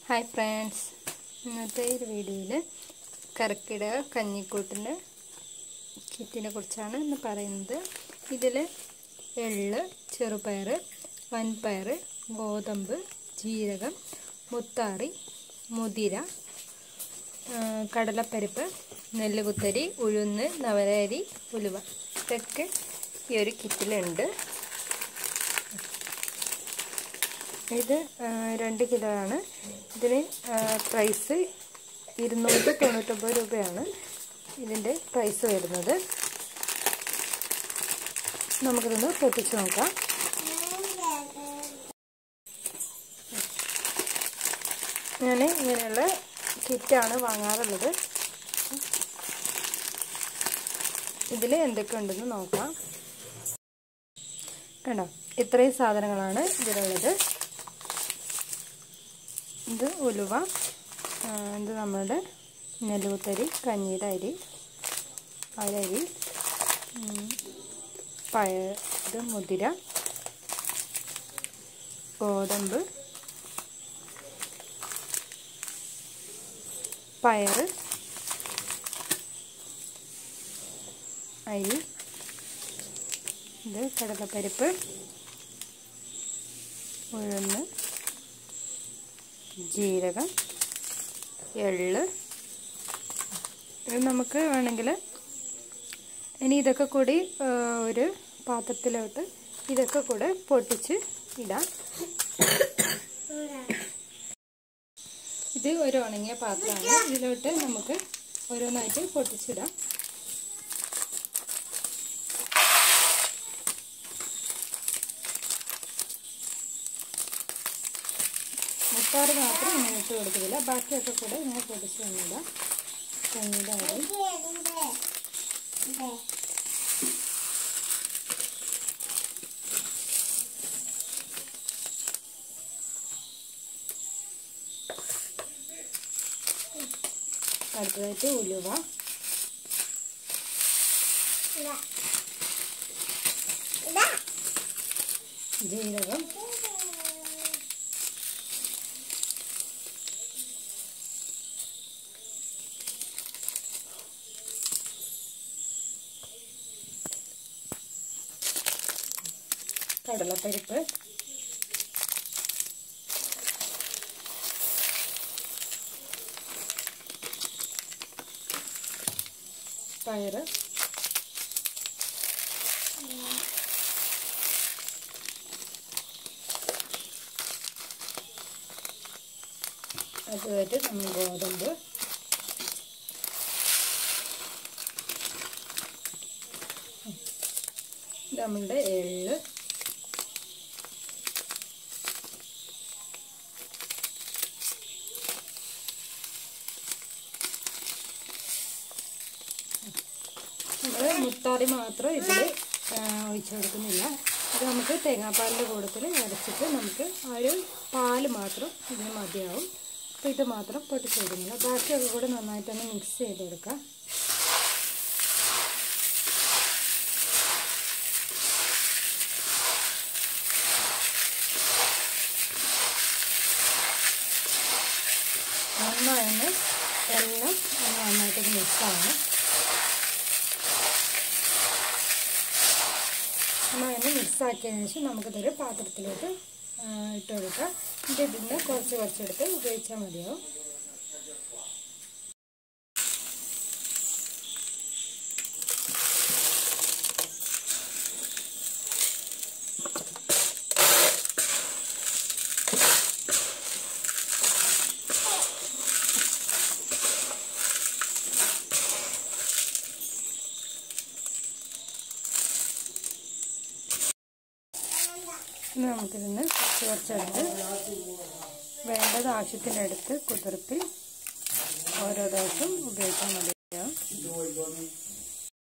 hi friends ഇന്നത്തെ ഒരു വീഡിയോയിൽ കർക്കിടക കഞ്ഞിക്കൂട്ടിൻ്റെ കിറ്റിനെ കുറിച്ചാണ് ഇന്ന് പറയുന്നത് ഇതിൽ എള്ള് ചെറുപയർ വൻപയർ ഗോതമ്പ് ജീരകം മുത്താറി മുതിര ആ, കടലപ്പരിപ്പ് നെല്ലുകുത്തരി ഉഴുന്ന് നവരരി ഉലുവ ഇതൊക്കെ ഈ ഒരു കിറ്റിലുണ്ട് ഇത് ആ, രണ്ട് കിലോ ആണ് ഇതിന് ആ, പ്രൈസ് ഇരുന്നൂറ്റി തൊണ്ണൂറ്റൊമ്പത് രൂപയാണ് ഇതിൻ്റെ പ്രൈസ് വരുന്നത് നമുക്കിതൊന്ന് പൊട്ടിച്ച് നോക്കാം ഞാൻ ഇങ്ങനെയുള്ള കിറ്റാണ് വാങ്ങാറുള്ളത് ഇതിൽ എന്തൊക്കെ ഉണ്ടെന്ന് നോക്കാം കണ്ടോ ഇത്രയും സാധനങ്ങളാണ് ഇതിലുള്ളത് ഇത് ഉലുവ ആ, ഇത് നമ്മളുടെ നെല്ലുകുത്തരി കഞ്ഞിയുടെ അരി അരരി ഉം, പയ ഇത് മുതിര ഗോതമ്പ് പയറ് അരി ഇത് കടലപ്പരിപ്പ് ഉഴുന്ന് ജീരകം എള്ള് ഇത് നമുക്ക് വേണമെങ്കിൽ ഇനി ഇതൊക്കെ കൂടി ആ, ഒരു പാത്രത്തിലോട്ട് ഇതൊക്കെ കൂടെ പൊട്ടിച്ച് ഇടാം ഇത് ഒരു ഉണങ്ങിയ പാത്രമാണ് ഇതിലോട്ട് നമുക്ക് ഓരോന്നായിട്ട് പൊട്ടിച്ചിടാം മുത്താറ് മാത്രം ഇങ്ങനെ ഇട്ട് കൊടുക്കുന്നില്ല ബാക്കിയൊക്കെ കൂടെ ഇങ്ങനെ പൊടിച്ച് വന്നിടാം കഞ്ഞിയുടെ അരി അടുത്തതായിട്ട് ഉലുവ ജീരകം കടലപ്പരിപ്പ് പയറ് അതുമായിട്ട് നമ്മൾ ഗോതമ്പ് നമ്മളുടെ എള്ള് നമ്മൾ മുത്താറി മാത്രം ഇതിൽ ഒഴിച്ചു കൊടുക്കുന്നില്ല ഇത് നമുക്ക് തേങ്ങാപ്പാലിൻ്റെ കൂടത്തിൽ അരച്ചിട്ട് നമുക്ക് ആ ഒരു പാല് മാത്രം ഇതിന് മതിയാവും അപ്പോൾ ഇത് മാത്രം പൊട്ടിച്ചെടുക്കുന്നില്ല ബാക്കിയൊക്കെ കൂടെ നന്നായിട്ടൊന്ന് മിക്സ് ചെയ്തെടുക്കാം നന്നായൊന്ന് എല്ലാം ഒന്ന് നന്നായിട്ടൊന്ന് മിക്സാണ് നന്നായി മിക്സ് ആക്കിയതിന് ശേഷം നമുക്കിതൊരു പാത്രത്തിലോട്ട് ഇട്ട് കൊടുക്കാം ഇത് ഇതിന് കുറച്ച് കുറച്ചെടുത്ത് ഉപയോഗിച്ചാൽ മതിയാവും ഇനി നമുക്കിതിന് കുറച്ച് കുറച്ചെടുത്ത് വേണ്ടത് ആവശ്യത്തിനടുത്ത് കുതിർത്തി ഓരോ ദിവസം ഉപയോഗിക്കാൻ മതിയാവും